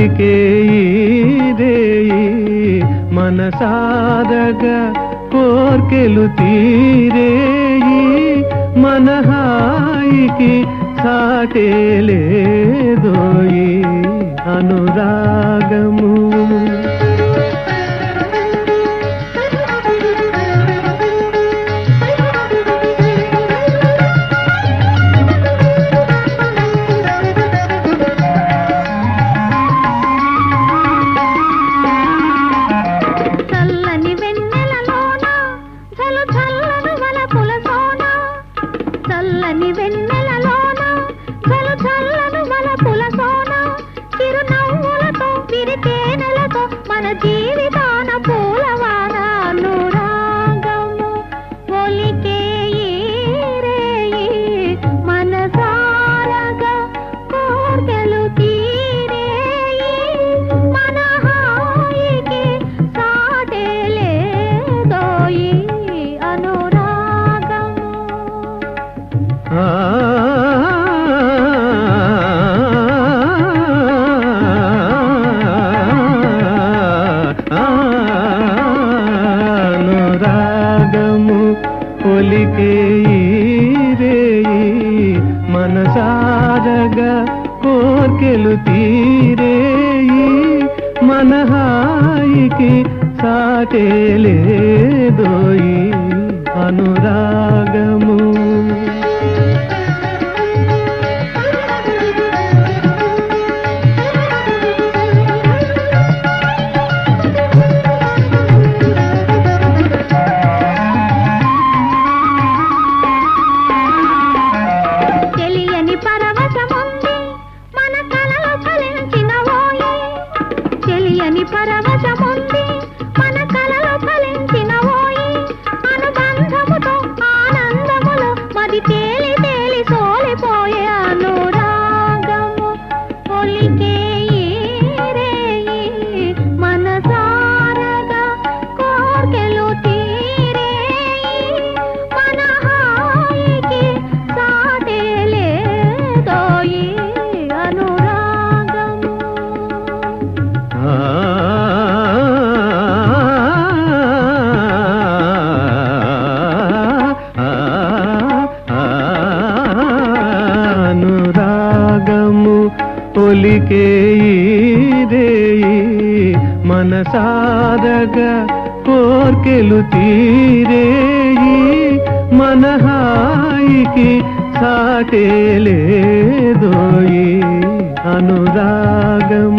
ఒలికే రేయి మనసాదగా కోర్కెలు తీరేయి మన హాయికి సాటేలేదోయి అనురాగము చల్లని వెన్నెలలోన చలు చల్లను వలపుల సోన చల్లని వెన్నెలలోన చలు చల్లను వలపుల సోన చిరునవ్వులతో విరితేనెలతో మన జీవితాన పూలవాన అనురాగము ఒలికే ఈ రేయి మనసారగా కోర్కెలు తీరేయి మన హాయికి సాటేలేదోయి అనురాగము ఆ అనురాగము ఒలికే రేయి మనసారగా కోర్కెలు తీరేయి మన హాయికి సాటేలేదోయి అనురాగము తెలియని పరవశముంది మన కలలో ఫలించిన ఓయి తెలియని పరవశముంది మన కలలో ఫలించిన ఓయి అనుబంధముతో ఆనందములో మది తేలి తేలి సోలిపోయే అనురాగము ఒలికే ఈ రేయి మనసారగా కోర్కెలు తీరేయి మన హాయికి సాటేలేదోయి అనురాగము ఆ అనురాగము ఒలికే రేయి మనసాదగా కోర్కెలు తీరేయి మన హాయికి సాటేలేదోయి అనురాగము